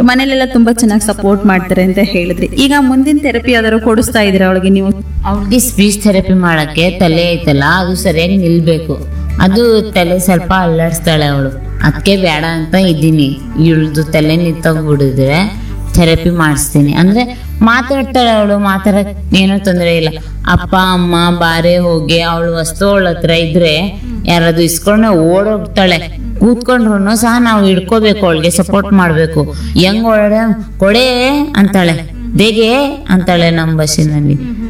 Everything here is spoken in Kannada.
ಮನೇಲೆಲ್ಲ ತುಂಬಾ ಚೆನ್ನಾಗಿ ಸಪೋರ್ಟ್ ಮಾಡ್ತಾರೆ ಅಂತ ಹೇಳಿದ್ರಿ ಈಗ ಮುಂದಿನ ಥೆರಪಿ ಯಾವ್ದಾದ್ರು ಕೊಡಿಸ್ತಾ ಇದ್ದೀರಾ ಅವಳಿಗೆ ನೀವು ಅವ್ಳಿಗೆ ಸ್ಪೀಚ್ ಥೆರಪಿ ಮಾಡಕ್ಕೆ ತಲೆ ಐತಲ್ಲ ಅದು ಸರಿಯಾಗಿ ನಿಲ್ಬೇಕು ಅದು ತಲೆ ಸ್ವಲ್ಪ ಅಲ್ಲಾಡಿಸ್ತಾಳೆ ಅವಳು ಅದಕ್ಕೆ ಬೇಡ ಅಂತ ಇದ್ದೀನಿ ಇವಳ್ದು ತಲೆ ನಿಂತೋಗ್ಬಿಡಿದ್ರೆ ಥೆರಪಿ ಮಾಡಿಸ್ತೀನಿ ಅಂದ್ರೆ ಮಾತಾಡ್ತಾಳೆ ಅವಳು ಮಾತಾಡಕ್ ಏನೂ ತೊಂದರೆ ಇಲ್ಲ ಅಪ್ಪ ಅಮ್ಮ ಬಾರೆ ಹೋಗಿ ಅವಳು ವಸ್ತು ಅವಳ ಹತ್ರ ಇದ್ರೆ ಯಾರಾದ್ರು ಇಸ್ಕೊಂಡ ಓಡೋಗ್ತಾಳೆ ಕೂತ್ಕೊಂಡ್ರು ಸಹ ನಾವು ಹಿಡ್ಕೋಬೇಕು ಅವಳಿಗೆ ಸಪೋರ್ಟ್ ಮಾಡ್ಬೇಕು ಹೆಂಗ್ ಒಳ್ಳೆ ಕೊಡೆ ಅಂತಾಳೆ ದೇಗೆ ಅಂತಾಳೆ ನಮ್ಮ ಭಾಷೆನಲ್ಲಿ